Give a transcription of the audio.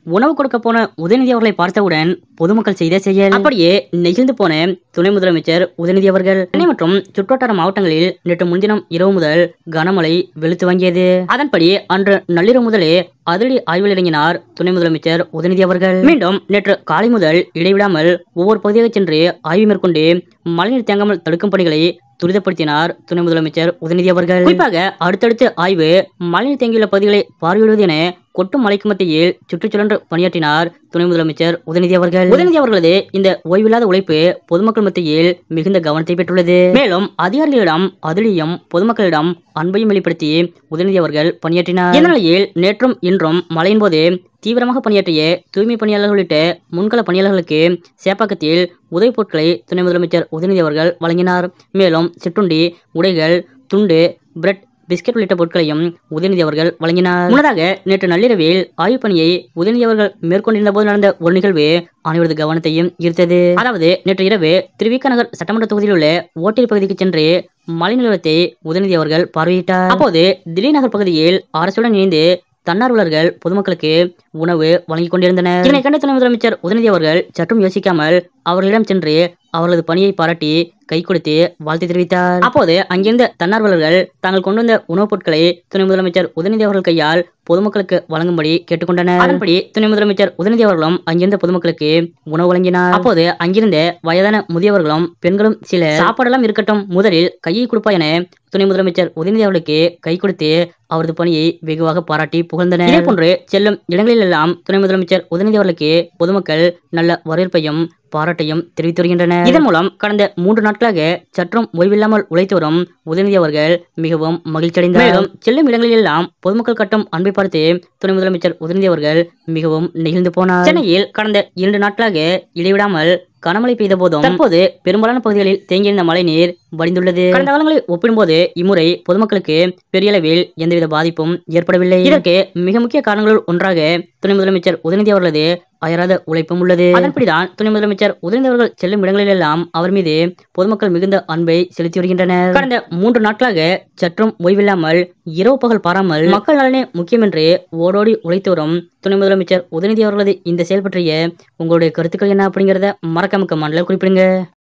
உணவு கொடுக்க போன உதயநிதி அவர்களை பார்த்தவுடன் பொதுமக்கள் செய்த செயல் அப்படியே நெகிழ்ந்து போன துணை முதலமைச்சர் உதயநிதி அவர்கள் சென்னை மற்றும் சுற்றுவட்டார மாவட்டங்களில் நேற்று முன்தினம் இரவு முதல் கனமழை வெளுத்து வாங்கியது அதன்படி அன்று நள்ளிரவு முதலே அதிரடி ஆய்வில் இறங்கினார் துணை முதலமைச்சர் உதயநிதி அவர்கள் மீண்டும் நேற்று காலை முதல் இடைவிடாமல் ஒவ்வொரு பகுதியாக சென்று ஆய்வு மேற்கொண்டு மழைநீர் தேங்காமல் தடுக்கும் பணிகளை துரிதப்படுத்தினார் துணை முதலமைச்சர் உதயநிதி அவர்கள் குறிப்பாக அடுத்தடுத்து ஆய்வு மழைநீர் தேங்கியுள்ள பகுதிகளை பார்வையிடுவது என கொட்டும் மலைக்கு மத்தியில் சுற்றுச்சுழன்று பணியாற்றினார் துணை முதலமைச்சர் உதயநிதி அவர்கள் உதயநிதி அவர்களது இந்த ஓய்வில்லாத உழைப்பு பொதுமக்கள் மத்தியில் மிகுந்த கவனத்தை பெற்றுள்ளது மேலும் அதிகாரிகளிடம் அதிரியும் பொதுமக்களிடம் அன்பையும் வெளிப்படுத்தி உதயநிதி அவர்கள் பணியாற்றினார் இந்த நிலையில் நேற்றும் இன்றும் மழையின் போது தீவிரமாக பணியாற்றிய தூய்மை பணியாளர்கள் உள்ளிட்ட முன்கள பணியாளர்களுக்கு சேப்பாக்கத்தில் உதவிப் பொருட்களை துணை முதலமைச்சர் உதயநிதி அவர்கள் வழங்கினார் மேலும் சிற்றுண்டி உடைகள் துண்டு பிரெட் பிஸ்கட் உள்ளிட்ட பொருட்களையும் உதயநிதி அவர்கள் வழங்கினார் முன்னதாக நேற்று நள்ளிரவில் ஆய்வுப் பணியை உதயநிதி அவர்கள் மேற்கொண்டிருந்த போது நடந்த ஒரு நிகழ்வு அனைவரது கவனத்தையும் ஈர்த்தது அதாவது நேற்று இரவு திருவிக நகர் சட்டமன்ற தொகுதியில் உள்ள ஓட்டல் பகுதிக்கு சென்று மழை நிலவரத்தை உதயநிதி அவர்கள் பார்வையிட்டார் அப்போது தில்லி நகர் பகுதியில் அரசுடன் இணைந்து தன்னார்வலர்கள் பொதுமக்களுக்கு உணவு வழங்கிக் கொண்டிருந்தனர் இதனை கண்ட துணை முதலமைச்சர் உதயநிதி அவர்கள் சற்றும் யோசிக்காமல் அவர்களிடம் சென்று அவர்களது பணியை பாராட்டி கை கொடுத்து வாழ்த்து தெரிவித்தார் அப்போது அங்கிருந்த தன்னார்வலர்கள் தாங்கள் கொண்டு வந்த உணவுப் பொருட்களை துணை முதலமைச்சர் உதயநிதி அவர்கள் கையால் பொதுமக்களுக்கு வழங்கும்படி கேட்டுக்கொண்டனர் அதன்படி துணை முதலமைச்சர் உதயநிதி அவர்களும் அங்கிருந்த பொதுமக்களுக்கு உணவு வழங்கினார் அப்போது அங்கிருந்த வயதான முதியவர்களும் பெண்களும் சில சாப்பாடெல்லாம் இருக்கட்டும் முதலில் கையை கொடுப்பா என துணை முதலமைச்சர் உதயநிதி அவர்களுக்கு கை கொடுத்து அவரது பணியை வெகுவாக பாராட்டி புகழ்ந்தனர் இதே போன்று செல்லும் இடங்களிலெல்லாம் துணை முதலமைச்சர் உதயநிதி அவர்களுக்கு பொதுமக்கள் நல்ல வரவேற்பையும் பாராட்டையும் தெரிவித்து வருகின்றனர் இதன் மூலம் கடந்த மூன்று நாட்களாக சற்றும் ஓய்வில்லாமல் உழைத்து வரும் உதயநிதி அவர்கள் மிகவும் மகிழ்ச்சி அடைந்தார் மேலும் செல்லும் இடங்களிலெல்லாம் பொதுமக்கள் கட்டும் அன்பை பார்த்து துணை முதலமைச்சர் உதயநிதி அவர்கள் மிகவும் நெகிழ்ந்து போனார் சென்னையில் கடந்த இரண்டு நாட்களாக இடைவிடாமல் கனமழை பெய்த போதும் தற்போது பெரும்பாலான பகுதிகளில் தேங்கியிருந்த மழை நீர் வடிந்துள்ளது கடந்த காலங்களை ஒப்பிடும்போது இம்முறை பொதுமக்களுக்கு பெரிய அளவில் எந்தவித பாதிப்பும் ஏற்படவில்லை இதற்கு மிக முக்கிய காரணங்களுள் ஒன்றாக துணை முதலமைச்சர் உதயநிதி அவர்களது அயராத உழைப்பும் உள்ளது அதன்படிதான் துணை முதலமைச்சர் உதயநிதி அவர்கள் செல்லும் இடங்களிலெல்லாம் அவர் மீது பொதுமக்கள் மிகுந்த அன்பை செலுத்தி வருகின்றனர் கடந்த மூன்று நாட்களாக சற்றும் ஓய்வில்லாமல் இரவு பகல் பாராமல் மக்கள் நலனே முக்கியம் என்று ஓடோடி உழைத்து வரும் துணை முதலமைச்சர் உதயநிதி அவர்களது இந்த செயல் பற்றிய உங்களுடைய கருத்துக்கள் என்ன அப்படிங்கறத மறக்காம கமெண்ட்ல குறிப்பிடுங்க